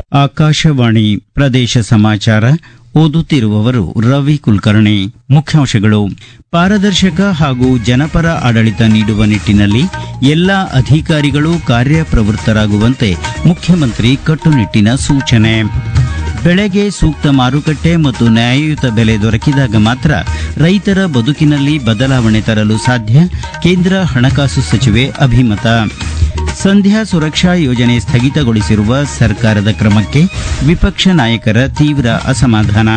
ಆಕಾಶವಾಣಿ ಪ್ರದೇಶ ಸಮಾಚಾರ ಓದುತ್ತಿರುವವರು ರವಿ ಕುಲಕರ್ಣಿ ಮುಖ್ಯಾಂಶಗಳು ಪಾರದರ್ಶಕ ಹಾಗೂ ಜನಪರ ಆಡಳಿತ ನೀಡುವ ನಿಟ್ಟಿನಲ್ಲಿ ಎಲ್ಲ ಅಧಿಕಾರಿಗಳು ಕಾರ್ಯಪ್ರವೃತ್ತರಾಗುವಂತೆ ಮುಖ್ಯಮಂತ್ರಿ ಕಟ್ಟುನಿಟ್ಟಿನ ಸೂಚನೆ ಬೆಳೆಗೆ ಸೂಕ್ತ ಮಾರುಕಟ್ಟೆ ಮತ್ತು ನ್ಯಾಯಯುತ ಬೆಲೆ ದೊರಕಿದಾಗ ಮಾತ್ರ ರೈತರ ಬದುಕಿನಲ್ಲಿ ಬದಲಾವಣೆ ತರಲು ಸಾಧ್ಯ ಕೇಂದ್ರ ಹಣಕಾಸು ಸಚಿವೆ ಅಭಿಮತ ಸಂಧ್ಯಾ ಸುರಕ್ಷಾ ಯೋಜನೆ ಸ್ಥಗಿತಗೊಳಿಸಿರುವ ಸರ್ಕಾರದ ಕ್ರಮಕ್ಕೆ ವಿಪಕ್ಷ ನಾಯಕರ ತೀವ್ರ ಅಸಮಾಧಾನ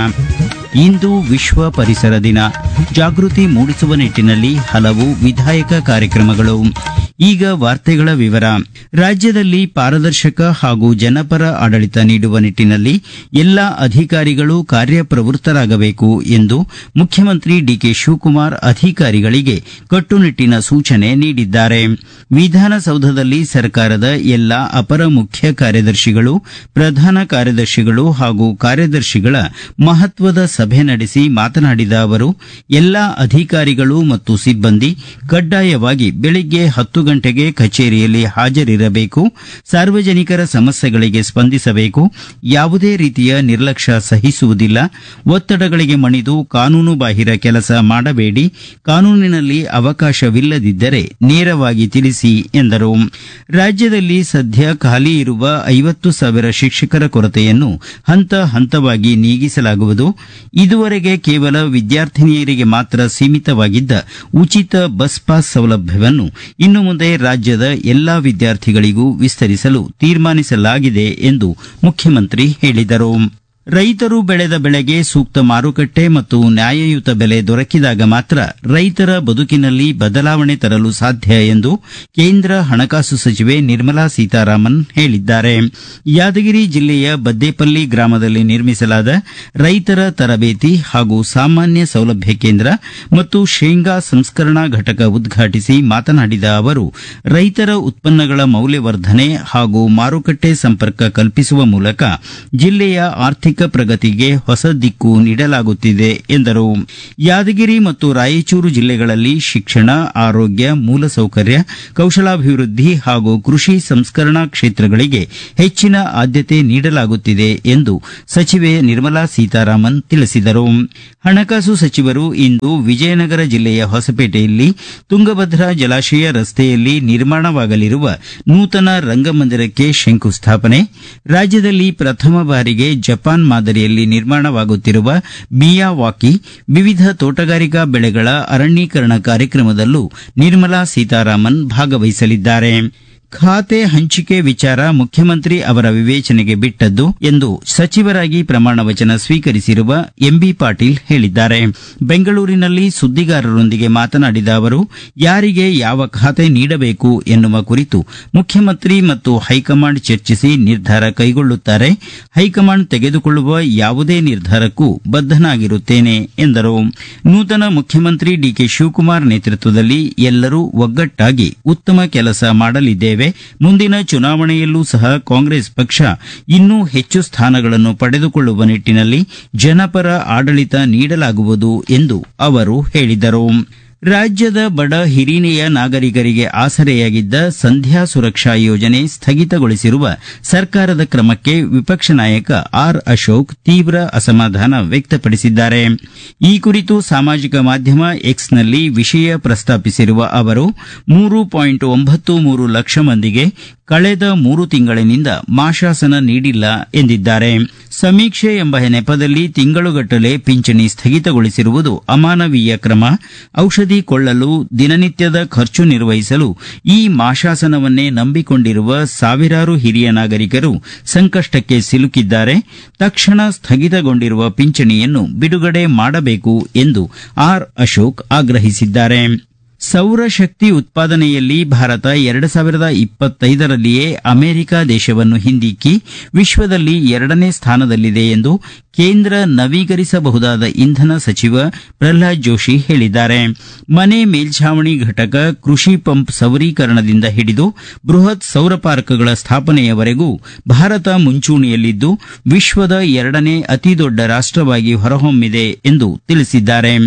ಇಂದು ವಿಶ್ವ ಪರಿಸರ ದಿನ ಜಾಗೃತಿ ಮೂಡಿಸುವ ನಿಟ್ಟಿನಲ್ಲಿ ಹಲವು ವಿಧಾಯಕ ಕಾರ್ಯಕ್ರಮಗಳು ಈಗ ವಾರ್ತೆಗಳ ವಿವರ ರಾಜ್ಯದಲ್ಲಿ ಪಾರದರ್ಶಕ ಹಾಗೂ ಜನಪರ ಆಡಳಿತ ನೀಡುವ ನಿಟ್ಟಿನಲ್ಲಿ ಎಲ್ಲ ಅಧಿಕಾರಿಗಳು ಕಾರ್ಯಪ್ರವೃತ್ತರಾಗಬೇಕು ಎಂದು ಮುಖ್ಯಮಂತ್ರಿ ಡಿಕೆ ಶಿವಕುಮಾರ್ ಅಧಿಕಾರಿಗಳಿಗೆ ಕಟ್ಟುನಿಟ್ಟಿನ ಸೂಚನೆ ನೀಡಿದ್ದಾರೆ ವಿಧಾನಸೌಧದಲ್ಲಿ ಸರ್ಕಾರದ ಎಲ್ಲ ಅಪರ ಮುಖ್ಯ ಕಾರ್ಯದರ್ಶಿಗಳು ಪ್ರಧಾನ ಕಾರ್ಯದರ್ಶಿಗಳು ಹಾಗೂ ಕಾರ್ಯದರ್ಶಿಗಳ ಮಹತ್ವದ ಸಭೆ ನಡೆಸಿ ಮಾತನಾಡಿದ ಅವರು ಎಲ್ಲ ಅಧಿಕಾರಿಗಳು ಮತ್ತು ಸಿಬ್ಬಂದಿ ಕಡ್ಡಾಯವಾಗಿ ಬೆಳಿಗ್ಗೆ ಹತ್ತು ಗಂಟೆಗೆ ಕಚೇರಿಯಲ್ಲಿ ಹಾಜರಿರಬೇಕು ಸಾರ್ವಜನಿಕರ ಸಮಸ್ಯೆಗಳಿಗೆ ಸ್ಪಂದಿಸಬೇಕು ಯಾವುದೇ ರೀತಿಯ ನಿರ್ಲಕ್ಷ್ಯ ಸಹಿಸುವುದಿಲ್ಲ ಒತ್ತಡಗಳಿಗೆ ಮಣಿದು ಕಾನೂನು ಬಾಹಿರ ಕೆಲಸ ಮಾಡಬೇಡಿ ಕಾನೂನಿನಲ್ಲಿ ಅವಕಾಶವಿಲ್ಲದಿದ್ದರೆ ನೇರವಾಗಿ ತಿಳಿಸಿ ಎಂದರು ರಾಜ್ಯದಲ್ಲಿ ಸದ್ಯ ಖಾಲಿ ಇರುವ ಐವತ್ತು ಸಾವಿರ ಶಿಕ್ಷಕರ ಕೊರತೆಯನ್ನು ಹಂತ ಹಂತವಾಗಿ ನೀಗಿಸಲಾಗುವುದು ಇದುವರೆಗೆ ಕೇವಲ ವಿದ್ಯಾರ್ಥಿನಿಯರಿಗೆ ಮಾತ್ರ ಸೀಮಿತವಾಗಿದ್ದ ಉಚಿತ ಬಸ್ ಪಾಸ್ ಸೌಲಭ್ಯವನ್ನು ಇನ್ನು ಮುಂದೆ ರಾಜ್ಯದ ಎಲ್ಲಾ ವಿದ್ಯಾರ್ಥಿಗಳಿಗೂ ವಿಸ್ತರಿಸಲು ತೀರ್ಮಾನಿಸಲಾಗಿದೆ ಎಂದು ಮುಖ್ಯಮಂತ್ರಿ ಹೇಳಿದರು ರೈತರು ಬೆಳೆದ ಬೆಳೆಗೆ ಸೂಕ್ತ ಮಾರುಕಟ್ಟೆ ಮತ್ತು ನ್ಯಾಯಯುತ ಬೆಲೆ ದೊರಕಿದಾಗ ಮಾತ್ರ ರೈತರ ಬದುಕಿನಲ್ಲಿ ಬದಲಾವಣೆ ತರಲು ಸಾಧ್ಯ ಎಂದು ಕೇಂದ್ರ ಹಣಕಾಸು ಸಚಿವೆ ನಿರ್ಮಲಾ ಸೀತಾರಾಮನ್ ಹೇಳಿದ್ದಾರೆ ಯಾದಗಿರಿ ಜಿಲ್ಲೆಯ ಬದ್ದೇಪಲ್ಲಿ ಗ್ರಾಮದಲ್ಲಿ ನಿರ್ಮಿಸಲಾದ ರೈತರ ತರಬೇತಿ ಹಾಗೂ ಸಾಮಾನ್ಯ ಸೌಲಭ್ಯ ಕೇಂದ್ರ ಮತ್ತು ಶೇಂಗಾ ಸಂಸ್ಕರಣಾ ಘಟಕ ಉದ್ಘಾಟಿಸಿ ಮಾತನಾಡಿದ ಅವರು ರೈತರ ಉತ್ಪನ್ನಗಳ ಮೌಲ್ಯವರ್ಧನೆ ಹಾಗೂ ಮಾರುಕಟ್ಟೆ ಸಂಪರ್ಕ ಕಲ್ಪಿಸುವ ಮೂಲಕ ಜಿಲ್ಲೆಯ ಆರ್ಥಿಕ ಪ್ರಗತಿಗೆ ಹೊಸ ದಿಕ್ಕು ನೀಡಲಾಗುತ್ತಿದೆ ಎಂದರು ಯಾದಗಿರಿ ಮತ್ತು ರಾಯಚೂರು ಜಿಲ್ಲೆಗಳಲ್ಲಿ ಶಿಕ್ಷಣ ಆರೋಗ್ಯ ಮೂಲಸೌಕರ್ಯ ಕೌಶಲಾಭಿವೃದ್ಧಿ ಹಾಗೂ ಕೃಷಿ ಸಂಸ್ಕರಣಾ ಕ್ಷೇತ್ರಗಳಿಗೆ ಹೆಚ್ಚಿನ ಆದ್ಯತೆ ನೀಡಲಾಗುತ್ತಿದೆ ಎಂದು ಸಚಿವೆ ನಿರ್ಮಲಾ ಸೀತಾರಾಮನ್ ತಿಳಿಸಿದರು ಹಣಕಾಸು ಸಚಿವರು ಇಂದು ವಿಜಯನಗರ ಜಿಲ್ಲೆಯ ಹೊಸಪೇಟೆಯಲ್ಲಿ ತುಂಗಭದ್ರಾ ಜಲಾಶಯ ರಸ್ತೆಯಲ್ಲಿ ನಿರ್ಮಾಣವಾಗಲಿರುವ ನೂತನ ರಂಗಮಂದಿರಕ್ಕೆ ಶಂಕುಸ್ಥಾಪನೆ ರಾಜ್ಯದಲ್ಲಿ ಪ್ರಥಮ ಬಾರಿಗೆ ಜಪಾನ್ ಮಾದರಿಯಲ್ಲಿ ನಿರ್ಮಾಣವಾಗುತ್ತಿರುವ ಮಿಯಾವಾಕಿ ವಿವಿಧ ತೋಟಗಾರಿಕಾ ಬೆಳೆಗಳ ಅರಣ್ಯೀಕರಣ ಕಾರ್ಯಕ್ರಮದಲ್ಲೂ ನಿರ್ಮಲಾ ಸೀತಾರಾಮನ್ ಭಾಗವಹಿಸಲಿದ್ದಾರೆ ಖಾತೆ ಹಂಚಿಕೆ ವಿಚಾರ ಮುಖ್ಯಮಂತ್ರಿ ಅವರ ವಿವೇಚನೆಗೆ ಬಿಟ್ಟದ್ದು ಎಂದು ಸಚಿವರಾಗಿ ಪ್ರಮಾಣ ವಚನ ಸ್ವೀಕರಿಸಿರುವ ಎಂಬಿ ಪಾಟೀಲ್ ಹೇಳಿದ್ದಾರೆ ಬೆಂಗಳೂರಿನಲ್ಲಿ ಸುದ್ದಿಗಾರರೊಂದಿಗೆ ಮಾತನಾಡಿದ ಅವರು ಯಾರಿಗೆ ಯಾವ ಖಾತೆ ನೀಡಬೇಕು ಎನ್ನುವ ಕುರಿತು ಮುಖ್ಯಮಂತ್ರಿ ಮತ್ತು ಹೈಕಮಾಂಡ್ ಚರ್ಚಿಸಿ ನಿರ್ಧಾರ ಕೈಗೊಳ್ಳುತ್ತಾರೆ ಹೈಕಮಾಂಡ್ ತೆಗೆದುಕೊಳ್ಳುವ ಯಾವುದೇ ನಿರ್ಧಾರಕ್ಕೂ ಬದ್ಧನಾಗಿರುತ್ತೇನೆ ಎಂದರು ನೂತನ ಮುಖ್ಯಮಂತ್ರಿ ಡಿಕೆ ಶಿವಕುಮಾರ್ ನೇತೃತ್ವದಲ್ಲಿ ಎಲ್ಲರೂ ಒಗ್ಗಟ್ಟಾಗಿ ಉತ್ತಮ ಕೆಲಸ ಮಾಡಲಿದ್ದೇವೆ ಮುಂದಿನ ಚುನಾವಣೆಯಲ್ಲೂ ಸಹ ಕಾಂಗ್ರೆಸ್ ಪಕ್ಷ ಇನ್ನೂ ಹೆಚ್ಚು ಸ್ಥಾನಗಳನ್ನು ಪಡೆದುಕೊಳ್ಳುವ ನಿಟ್ಟಿನಲ್ಲಿ ಜನಪರ ಆಡಳಿತ ನೀಡಲಾಗುವುದು ಎಂದು ಅವರು ಹೇಳಿದರು ರಾಜ್ಯದ ಬಡ ಹಿರಿನೆಯ ನಾಗರಿಕರಿಗೆ ಆಸರೆಯಾಗಿದ್ದ ಸಂಧ್ಯಾ ಸುರಕ್ಷಾ ಯೋಜನೆ ಸ್ಥಗಿತಗೊಳಿಸಿರುವ ಸರ್ಕಾರದ ಕ್ರಮಕ್ಕೆ ವಿಪಕ್ಷ ನಾಯಕ ಆರ್ ಅಶೋಕ್ ತೀವ್ರ ಅಸಮಾಧಾನ ವ್ಯಕ್ತಪಡಿಸಿದ್ದಾರೆ ಈ ಕುರಿತು ಸಾಮಾಜಿಕ ಮಾಧ್ಯಮ ಎಕ್ಸ್ನಲ್ಲಿ ವಿಷಯ ಪ್ರಸ್ತಾಪಿಸಿರುವ ಅವರು ಮೂರು ಪಾಯಿಂಟ್ ಒಂಬತ್ತು ಮೂರು ಲಕ್ಷ ಮಂದಿಗೆ ಕಳೆದ ಮೂರು ತಿಂಗಳಿನಿಂದ ಮಾಶಾಸನ ನೀಡಿಲ್ಲ ಎಂದಿದ್ದಾರೆ ಸಮೀಕ್ಷೆ ಎಂಬ ನೆಪದಲ್ಲಿ ತಿಂಗಳುಗಟ್ಟಲೆ ಪಿಂಚಣಿ ಸ್ಥಗಿತಗೊಳಿಸಿರುವುದು ಅಮಾನವೀಯ ಕ್ರಮ ಔಷಧಿ ಕೊಳ್ಳಲು ದಿನನಿತ್ಯದ ಖರ್ಚು ನಿರ್ವಹಿಸಲು ಈ ಮಾಶಾಸನವನ್ನೇ ನಂಬಿಕೊಂಡಿರುವ ಸಾವಿರಾರು ಹಿರಿಯ ನಾಗರಿಕರು ಸಂಕಷ್ಟಕ್ಕೆ ಸಿಲುಕಿದ್ದಾರೆ ತಕ್ಷಣ ಸ್ಥಗಿತಗೊಂಡಿರುವ ಪಿಂಚಣಿಯನ್ನು ಬಿಡುಗಡೆ ಮಾಡಬೇಕು ಎಂದು ಆರ್ ಅಶೋಕ್ ಆಗ್ರಹಿಸಿದ್ದಾರೆ ಸೌರಶಕ್ತಿ ಉತ್ಪಾದನೆಯಲ್ಲಿ ಭಾರತ ಎರಡು ಸಾವಿರದ ಇಪ್ಪತ್ತೈದರಲ್ಲಿಯೇ ಅಮೆರಿಕ ದೇಶವನ್ನು ಹಿಂದಿಕ್ಕಿ ವಿಶ್ವದಲ್ಲಿ ಎರಡನೇ ಸ್ಥಾನದಲ್ಲಿದೆ ಎಂದು ಕೇಂದ್ರ ನವೀಕರಿಸಬಹುದಾದ ಇಂಧನ ಸಚಿವ ಪ್ರಹ್ಲಾದ್ ಜೋಶಿ ಹೇಳಿದ್ದಾರೆ ಮನೆ ಮೇಲ್ಛಾವಣಿ ಘಟಕ ಕೃಷಿ ಪಂಪ್ ಸೌರೀಕರಣದಿಂದ ಹಿಡಿದು ಬೃಹತ್ ಸೌರ ಪಾರ್ಕ್ಗಳ ಸ್ಥಾಪನೆಯವರೆಗೂ ಭಾರತ ಮುಂಚೂಣಿಯಲ್ಲಿದ್ದು ವಿಶ್ವದ ಎರಡನೇ ಅತಿದೊಡ್ಡ ರಾಷ್ಟವಾಗಿ ಹೊರಹೊಮ್ಮಿದೆ ಎಂದು ತಿಳಿಸಿದ್ದಾರೆ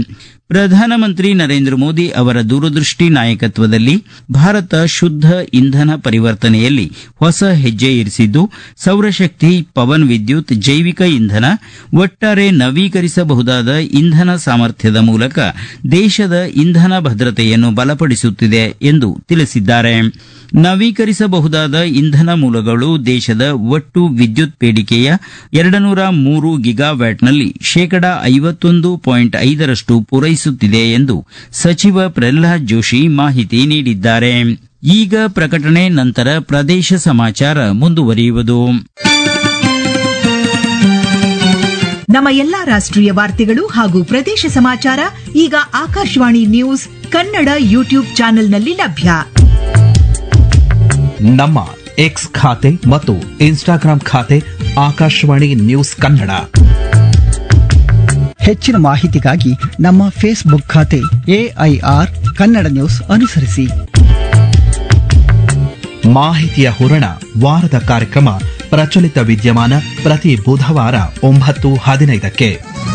ಪ್ರಧಾನಮಂತ್ರಿ ನರೇಂದ್ರ ಮೋದಿ ಅವರ ದೂರದೃಷ್ಟಿ ನಾಯಕತ್ವದಲ್ಲಿ ಭಾರತ ಶುದ್ಧ ಇಂಧನ ಪರಿವರ್ತನೆಯಲ್ಲಿ ಹೊಸ ಹೆಜ್ಜೆ ಇರಿಸಿದ್ದು ಸೌರಶಕ್ತಿ ಪವನ್ ವಿದ್ಯುತ್ ಜೈವಿಕ ಇಂಧನ ಒಟ್ಟಾರೆ ನವೀಕರಿಸಬಹುದಾದ ಇಂಧನ ಸಾಮರ್ಥ್ಯದ ಮೂಲಕ ದೇಶದ ಇಂಧನ ಭದ್ರತೆಯನ್ನು ಬಲಪಡಿಸುತ್ತಿದೆ ಎಂದು ತಿಳಿಸಿದ್ದಾರೆ ನವೀಕರಿಸಬಹುದಾದ ಇಂಧನ ಮೂಲಗಳು ದೇಶದ ಒಟ್ಟು ವಿದ್ಯುತ್ ಬೇಡಿಕೆಯ ಎರಡನೂರ ಮೂರು ಗಿಗಾವ್ಯಾಟ್ನಲ್ಲಿ ಶೇಕಡಾ ಐವತ್ತೊಂದು ಪಾಯಿಂಟ್ ಐದರಷ್ಟು ಪೂರೈಸುತ್ತಿದೆ ಎಂದು ಸಚಿವ ಪ್ರಹ್ಲಾದ್ ಜೋಶಿ ಮಾಹಿತಿ ನೀಡಿದ್ದಾರೆ ಈಗ ಪ್ರಕಟಣೆ ನಂತರ ಪ್ರದೇಶ ಸಮಾಚಾರ ಮುಂದುವರಿಯುವುದು ನಮ್ಮ ಎಲ್ಲಾ ರಾಷ್ಟ್ರೀಯ ವಾರ್ತೆಗಳು ಹಾಗೂ ಪ್ರದೇಶ ಸಮಾಚಾರ ಈಗ ಆಕಾಶವಾಣಿ ನ್ಯೂಸ್ ಕನ್ನಡ ಯೂಟ್ಯೂಬ್ ಚಾನೆಲ್ನಲ್ಲಿ ಲಭ್ಯ ನಮ್ಮ ಎಕ್ಸ್ ಖಾತೆ ಮತ್ತು ಇನ್ಸ್ಟಾಗ್ರಾಂ ಖಾತೆ ಆಕಾಶವಾಣಿ ನ್ಯೂಸ್ ಕನ್ನಡ ಹೆಚ್ಚಿನ ಮಾಹಿತಿಗಾಗಿ ನಮ್ಮ ಫೇಸ್ಬುಕ್ ಖಾತೆ ಎಐಆರ್ ಕನ್ನಡ ನ್ಯೂಸ್ ಅನುಸರಿಸಿ ಮಾಹಿತಿಯ ಹೂರಣ ವಾರದ ಕಾರ್ಯಕ್ರಮ ಪ್ರಚಲಿತ ವಿದ್ಯಮಾನ ಪ್ರತಿ ಬುಧವಾರ ಒಂಬತ್ತು ಹದಿನೈದಕ್ಕೆ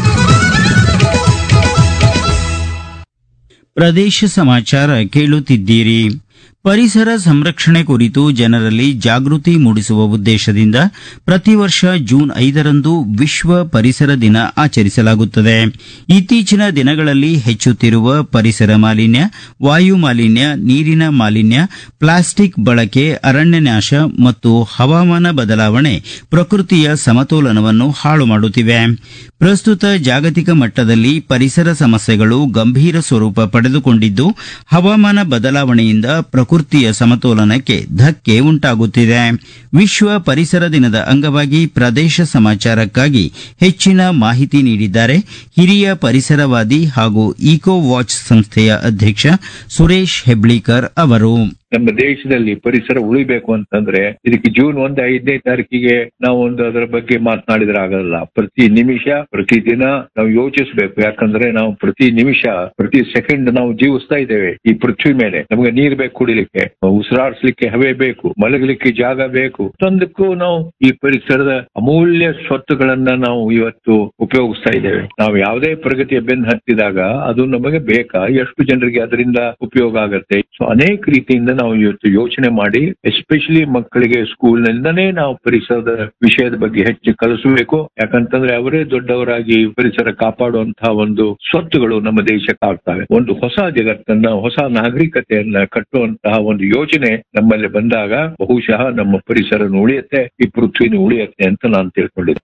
ಪ್ರದೇಶ ಸಮಾಚಾರ ಕೇಳುತ್ತಿದ್ದೀರಿ ಪರಿಸರ ಸಂರಕ್ಷಣೆ ಕುರಿತು ಜನರಲ್ಲಿ ಜಾಗೃತಿ ಮೂಡಿಸುವ ಉದ್ದೇಶದಿಂದ ಪ್ರತಿ ವರ್ಷ ಜೂನ್ ಐದರಂದು ವಿಶ್ವ ಪರಿಸರ ದಿನ ಆಚರಿಸಲಾಗುತ್ತದೆ ಇತ್ತೀಚಿನ ದಿನಗಳಲ್ಲಿ ಹೆಚ್ಚುತ್ತಿರುವ ಪರಿಸರ ಮಾಲಿನ್ಯ ವಾಯು ಮಾಲಿನ್ಯ ನೀರಿನ ಮಾಲಿನ್ಯ ಪ್ಲಾಸ್ಟಿಕ್ ಬಳಕೆ ಅರಣ್ಯ ನಾಶ ಮತ್ತು ಹವಾಮಾನ ಬದಲಾವಣೆ ಪ್ರಕೃತಿಯ ಸಮತೋಲನವನ್ನು ಹಾಳು ಮಾಡುತ್ತಿವೆ ಪ್ರಸ್ತುತ ಜಾಗತಿಕ ಮಟ್ಟದಲ್ಲಿ ಪರಿಸರ ಸಮಸ್ಯೆಗಳು ಗಂಭೀರ ಸ್ವರೂಪ ಪಡೆದುಕೊಂಡಿದ್ದು ಹವಾಮಾನ ಬದಲಾವಣೆಯಿಂದ ಪ್ರಕೃತಿಯ ಸಮತೋಲನಕ್ಕೆ ಧಕ್ಕೆ ಉಂಟಾಗುತ್ತಿದೆ ವಿಶ್ವ ಪರಿಸರ ದಿನದ ಅಂಗವಾಗಿ ಪ್ರದೇಶ ಸಮಾಚಾರಕ್ಕಾಗಿ ಹೆಚ್ಚಿನ ಮಾಹಿತಿ ನೀಡಿದ್ದಾರೆ ಹಿರಿಯ ಪರಿಸರವಾದಿ ಹಾಗೂ ಈಕೋ ವಾಚ್ ಸಂಸ್ಥೆಯ ಅಧ್ಯಕ್ಷ ಸುರೇಶ್ ಹೆಬ್ಳಿಕರ್ ಅವರು ನಮ್ಮ ದೇಶದಲ್ಲಿ ಪರಿಸರ ಉಳಿಬೇಕು ಅಂತಂದ್ರೆ ಇದಕ್ಕೆ ಜೂನ್ ಒಂದ್ ಐದನೇ ತಾರೀಕಿಗೆ ನಾವು ಒಂದು ಅದರ ಬಗ್ಗೆ ಮಾತನಾಡಿದ್ರೆ ಆಗಲ್ಲ ಪ್ರತಿ ನಿಮಿಷ ಪ್ರತಿ ದಿನ ನಾವು ಯೋಚಿಸ್ಬೇಕು ಯಾಕಂದ್ರೆ ನಾವು ಪ್ರತಿ ನಿಮಿಷ ಪ್ರತಿ ಸೆಕೆಂಡ್ ನಾವು ಜೀವಿಸ್ತಾ ಇದ್ದೇವೆ ಈ ಪೃಥ್ವಿ ಮೇಲೆ ನಮಗೆ ನೀರ್ ಬೇಕು ಕುಡಿಲಿಕ್ಕೆ ಉಸಿರಾಡ್ಸ್ಲಿಕ್ಕೆ ಹವೆ ಬೇಕು ಮಲಗಲಿಕ್ಕೆ ಜಾಗ ಬೇಕು ತಂದಕ್ಕೂ ನಾವು ಈ ಪರಿಸರದ ಅಮೂಲ್ಯ ಸ್ವತ್ತುಗಳನ್ನ ನಾವು ಇವತ್ತು ಉಪಯೋಗಿಸ್ತಾ ಇದ್ದೇವೆ ನಾವು ಯಾವುದೇ ಪ್ರಗತಿಯ ಬೆನ್ನು ಹತ್ತಿದಾಗ ಅದು ನಮಗೆ ಬೇಕಾ ಎಷ್ಟು ಜನರಿಗೆ ಅದರಿಂದ ಉಪಯೋಗ ಆಗತ್ತೆ ಸೊ ಅನೇಕ ರೀತಿಯಿಂದ ನಾವು ಇವತ್ತು ಯೋಚನೆ ಮಾಡಿ ಎಸ್ಪೆಷಲಿ ಮಕ್ಕಳಿಗೆ ಸ್ಕೂಲ್ ನಿಂದನೇ ನಾವು ಪರಿಸರದ ವಿಷಯದ ಬಗ್ಗೆ ಹೆಚ್ಚು ಕಲಿಸಬೇಕು ಯಾಕಂತಂದ್ರೆ ಅವರೇ ದೊಡ್ಡವರಾಗಿ ಪರಿಸರ ಕಾಪಾಡುವಂತಹ ಒಂದು ಸ್ವತ್ತುಗಳು ನಮ್ಮ ದೇಶಕ್ಕೆ ಆಗ್ತವೆ ಒಂದು ಹೊಸ ಜಗತ್ತನ್ನ ಹೊಸ ನಾಗರಿಕತೆಯನ್ನ ಕಟ್ಟುವಂತಹ ಒಂದು ಯೋಚನೆ ನಮ್ಮಲ್ಲಿ ಬಂದಾಗ ಬಹುಶಃ ನಮ್ಮ ಪರಿಸರ ಉಳಿಯುತ್ತೆ ಈ ಪೃಥ್ವಿನೂ ಉಳಿಯುತ್ತೆ ಅಂತ ನಾನು ತಿಳ್ಕೊಂಡಿದ್ದೆ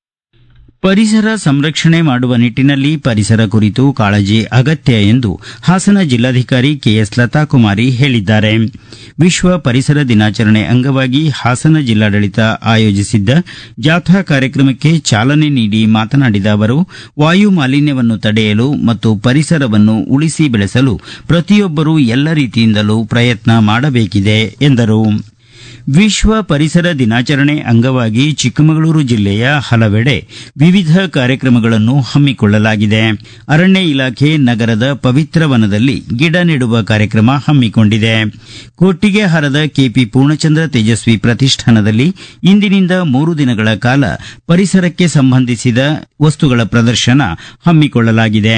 ಪರಿಸರ ಸಂರಕ್ಷಣೆ ಮಾಡುವ ನಿಟ್ಟಿನಲ್ಲಿ ಪರಿಸರ ಕುರಿತು ಕಾಳಜಿ ಅಗತ್ಯ ಎಂದು ಹಾಸನ ಜಿಲ್ಲಾಧಿಕಾರಿ ಕೆಎಸ್ ಲತಾಕುಮಾರಿ ಹೇಳಿದ್ದಾರೆ ವಿಶ್ವ ಪರಿಸರ ದಿನಾಚರಣೆ ಅಂಗವಾಗಿ ಹಾಸನ ಜಿಲ್ಲಾಡಳಿತ ಆಯೋಜಿಸಿದ್ದ ಜಾಥಾ ಕಾರ್ಯಕ್ರಮಕ್ಕೆ ಚಾಲನೆ ನೀಡಿ ಮಾತನಾಡಿದ ಅವರು ವಾಯು ಮಾಲಿನ್ಯವನ್ನು ತಡೆಯಲು ಮತ್ತು ಪರಿಸರವನ್ನು ಉಳಿಸಿ ಬೆಳೆಸಲು ಪ್ರತಿಯೊಬ್ಬರೂ ಎಲ್ಲ ರೀತಿಯಿಂದಲೂ ಪ್ರಯತ್ನ ಮಾಡಬೇಕಿದೆ ಎಂದರು ವಿಶ್ವ ಪರಿಸರ ದಿನಾಚರಣೆ ಅಂಗವಾಗಿ ಚಿಕ್ಕಮಗಳೂರು ಜಿಲ್ಲೆಯ ಹಲವೆಡೆ ವಿವಿಧ ಕಾರ್ಯಕ್ರಮಗಳನ್ನು ಹಮ್ಮಿಕೊಳ್ಳಲಾಗಿದೆ ಅರಣ್ಯ ಇಲಾಖೆ ನಗರದ ಪವಿತ್ರ ವನದಲ್ಲಿ ಗಿಡ ನೆಡುವ ಕಾರ್ಯಕ್ರಮ ಹಮ್ಮಿಕೊಂಡಿದೆ ಕೊಟ್ಟಿಗೆಹಾರದ ಕೆಪಿ ಪೂರ್ಣಚಂದ್ರ ತೇಜಸ್ವಿ ಪ್ರತಿಷ್ಠಾನದಲ್ಲಿ ಇಂದಿನಿಂದ ಮೂರು ದಿನಗಳ ಕಾಲ ಪರಿಸರಕ್ಕೆ ಸಂಬಂಧಿಸಿದ ವಸ್ತುಗಳ ಪ್ರದರ್ಶನ ಹಮ್ಮಿಕೊಳ್ಳಲಾಗಿದೆ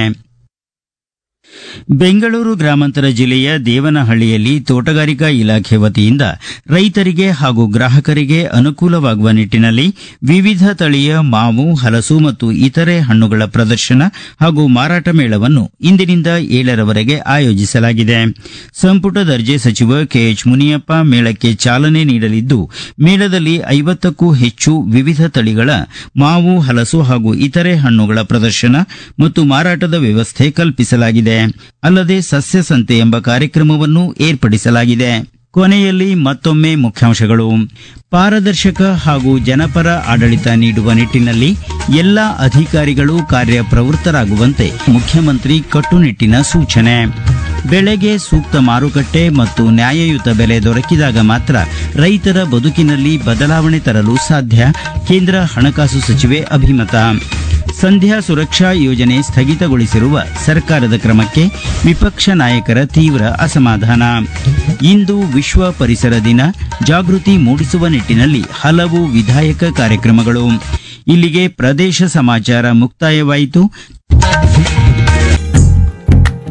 ಬೆಂಗಳೂರು ಗ್ರಾಮಾಂತರ ಜಿಲ್ಲೆಯ ದೇವನಹಳ್ಳಿಯಲ್ಲಿ ತೋಟಗಾರಿಕಾ ಇಲಾಖೆ ವತಿಯಿಂದ ರೈತರಿಗೆ ಹಾಗೂ ಗ್ರಾಹಕರಿಗೆ ಅನುಕೂಲವಾಗುವ ನಿಟ್ಟಿನಲ್ಲಿ ವಿವಿಧ ತಳಿಯ ಮಾವು ಹಲಸು ಮತ್ತು ಇತರೆ ಹಣ್ಣುಗಳ ಪ್ರದರ್ಶನ ಹಾಗೂ ಮಾರಾಟ ಮೇಳವನ್ನು ಇಂದಿನಿಂದ ಏಳರವರೆಗೆ ಆಯೋಜಿಸಲಾಗಿದೆ ಸಂಪುಟ ದರ್ಜೆ ಸಚಿವ ಕೆಎಚ್ ಮುನಿಯಪ್ಪ ಮೇಳಕ್ಕೆ ಚಾಲನೆ ನೀಡಲಿದ್ದು ಮೇಳದಲ್ಲಿ ಐವತ್ತಕ್ಕೂ ಹೆಚ್ಚು ವಿವಿಧ ತಳಿಗಳ ಮಾವು ಹಲಸು ಹಾಗೂ ಇತರೆ ಹಣ್ಣುಗಳ ಪ್ರದರ್ಶನ ಮತ್ತು ಮಾರಾಟದ ವ್ಯವಸ್ಥೆ ಕಲ್ಪಿಸಲಾಗಿದೆ ಅಲ್ಲದೆ ಸಸ್ಯ ಸಂತೆ ಎಂಬ ಕಾರ್ಯಕ್ರಮವನ್ನು ಏರ್ಪಡಿಸಲಾಗಿದೆ ಕೊನೆಯಲ್ಲಿ ಮತ್ತೊಮ್ಮೆ ಮುಖ್ಯಾಂಶಗಳು ಪಾರದರ್ಶಕ ಹಾಗೂ ಜನಪರ ಆಡಳಿತ ನೀಡುವ ನಿಟ್ಟಿನಲ್ಲಿ ಎಲ್ಲ ಅಧಿಕಾರಿಗಳು ಕಾರ್ಯಪ್ರವೃತ್ತರಾಗುವಂತೆ ಮುಖ್ಯಮಂತ್ರಿ ಕಟ್ಟುನಿಟ್ಟಿನ ಸೂಚನೆ ಬೆಳೆಗೆ ಸೂಕ್ತ ಮಾರುಕಟ್ಟೆ ಮತ್ತು ನ್ಯಾಯಯುತ ಬೆಲೆ ದೊರಕಿದಾಗ ಮಾತ್ರ ರೈತರ ಬದುಕಿನಲ್ಲಿ ಬದಲಾವಣೆ ತರಲು ಸಾಧ್ಯ ಕೇಂದ್ರ ಹಣಕಾಸು ಸಚಿವೆ ಅಭಿಮತ ಸಂಧ್ಯಾ ಸುರಕ್ಷಾ ಯೋಜನೆ ಸ್ಥಗಿತಗೊಳಿಸಿರುವ ಸರ್ಕಾರದ ಕ್ರಮಕ್ಕೆ ವಿಪಕ್ಷ ನಾಯಕರ ತೀವ್ರ ಅಸಮಾಧಾನ ಇಂದು ವಿಶ್ವ ಪರಿಸರ ದಿನ ಜಾಗೃತಿ ಮೂಡಿಸುವ ನಿಟ್ಟಿನಲ್ಲಿ ಹಲವು ವಿಧಾಯಕ ಕಾರ್ಯಕ್ರಮಗಳು ಇಲ್ಲಿಗೆ ಪ್ರದೇಶ ಸಮಾಚಾರ ಮುಕ್ತಾಯವಾಯಿತು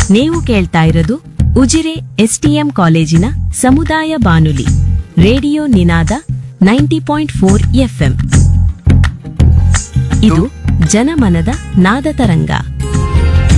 ನೀವು ಕೇಳ್ತಾ ಇರೋದು ಉಜಿರೆ ಎಸ್ಟಿಎಂ ಕಾಲೇಜಿನ ಸಮುದಾಯ ಬಾನುಲಿ radio Ninada ninety point four FM ಇದು ಜನಮನದ ನಾದ ತರಂಗ